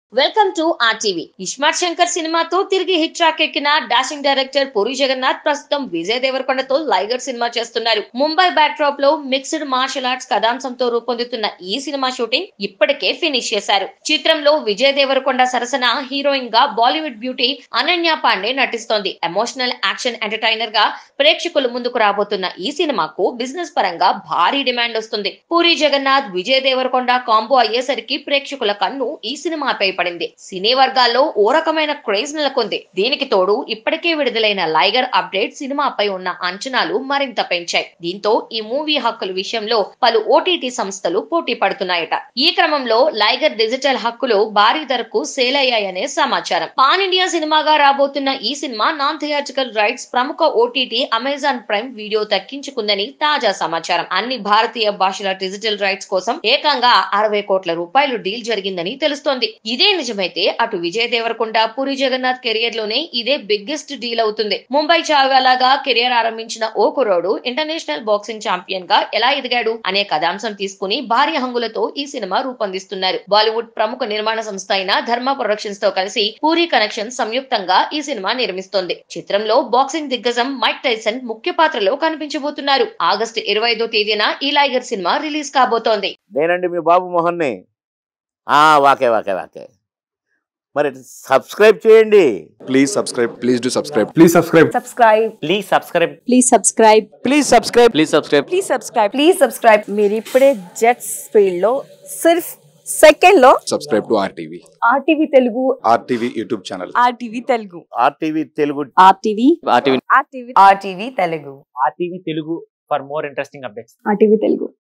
Welcome to RTV ismart Shankar సినిమాతో తిరిగి hit track ఎక్కిన డాషింగ్ డైరెక్టర్ పూరి జగన్నాథ్ ప్రస్తుతం విజయ్ దేవరకొండతో లైగర్ సినిమా చేస్తున్నారు ముంబై బ్యాక్ డ్రాప్ లో మిక్స్డ్ మార్షల్ ఆర్ట్స్ కథాంశంతో రూపొందుతున్న ఈ సినిమా షూటింగ్ ఇప్పటికే ఫినిష్ చేశారు చిత్రంలో విజయ్ దేవరకొండ సరసన హీరోయిన్ గా బాలీవుడ్ బ్యూటీ అనన్య పాండే నటిస్తోంది ఎమోషనల్ యాక్షన్ ఎంటర్టైనర్ గా ప్రేక్షకుల ముందుకు రాబోతున్న ఈ సినిమాకు బిజినెస్ పరంగా భారీ డిమాండ్ వస్తుంది పూరి జగన్నాథ్ విజయ్ దేవరకొండ కాంబో అయ్యేసరికి ప్రేక్షకుల కన్ను ఈ సినిమాపై పడింది సినీ వర్గాల్లో ఓ రకమైన క్రేజ్ నెలకొంది దీనికి తోడు ఇప్పటికే విడుదలైన లైగర్ అప్డేట్ సినిమాపై ఉన్న అంచనాలు మరింత పెంచాయి దీంతో ఈ మూవీ హక్కుల విషయంలో పలు ఓటీటీ సంస్థలు పోటీ పడుతున్నాయట ఈ క్రమంలో లైగర్ డిజిటల్ హక్కులు భారీ ధరకు సేల్ అయ్యాయనే సమాచారం పాన్ ఇండియా సినిమాగా రాబోతున్న ఈ సినిమా నాన్ థియేట్రికల్ రైట్స్ ప్రముఖ ఓటీటీ అమెజాన్ ప్రైమ్ వీడియో దక్కించుకుందని తాజా సమాచారం అన్ని భారతీయ భాషల డిజిటల్ రైట్స్ కోసం ఏకంగా అరవై కోట్ల రూపాయలు డీల్ జరిగిందని తెలుస్తోంది ఇదే నిజమైతే అటు విజయ్ దేవరకొండ పూరి జగన్నాథ్ కెరియర్ లోనే ఇదే బిగ్గెస్ట్ డీల్ అవుతుంది ముంబై చాగాలాగా కెరియర్ ఆరంభించిన ఓ కుర్రోడు ఇంటర్నేషనల్ బాక్సింగ్ ఛాంపియన్ గా ఎలా ఎదిగాడు అనే కథాంశం తీసుకుని భారీ హంగులతో ఈ సినిమా రూపొందిస్తున్నారు బాలీవుడ్ ప్రముఖ నిర్మాణ సంస్థ అయిన ధర్మ ప్రొడక్షన్స్ తో కలిసి పూరి కనెక్షన్ సంయుక్తంగా ఈ సినిమా నిర్మిస్తోంది చిత్రంలో బాక్సింగ్ దిగ్గజం మైక్ టైసన్ ముఖ్య పాత్రలో కనిపించబోతున్నారు ఆగస్టు ఇరవై ఐదో తేదీన ఈ లైగర్ సినిమా రిలీజ్ కాబోతోంది నేనండి మీ బాబు మోహన్ని ఆ, వాకే వాకే వాకే మరి సబ్స్క్రైబ్ చేయండి Please subscribe. Please do subscribe. Please subscribe. subscribe please subscribe please subscribe please subscribe please subscribe please subscribe please subscribe మీరు ఇప్పుడే జెట్స్ ఫీల్డ్ లో సిర్ఫ్ సెకండ్ లో Subscribe to RTV. RTV Telugu RTV YouTube channel. RTV Telugu RTV Telugu RTV RTV RTV RTV Telugu RTV Telugu for more interesting updates RTV Telugu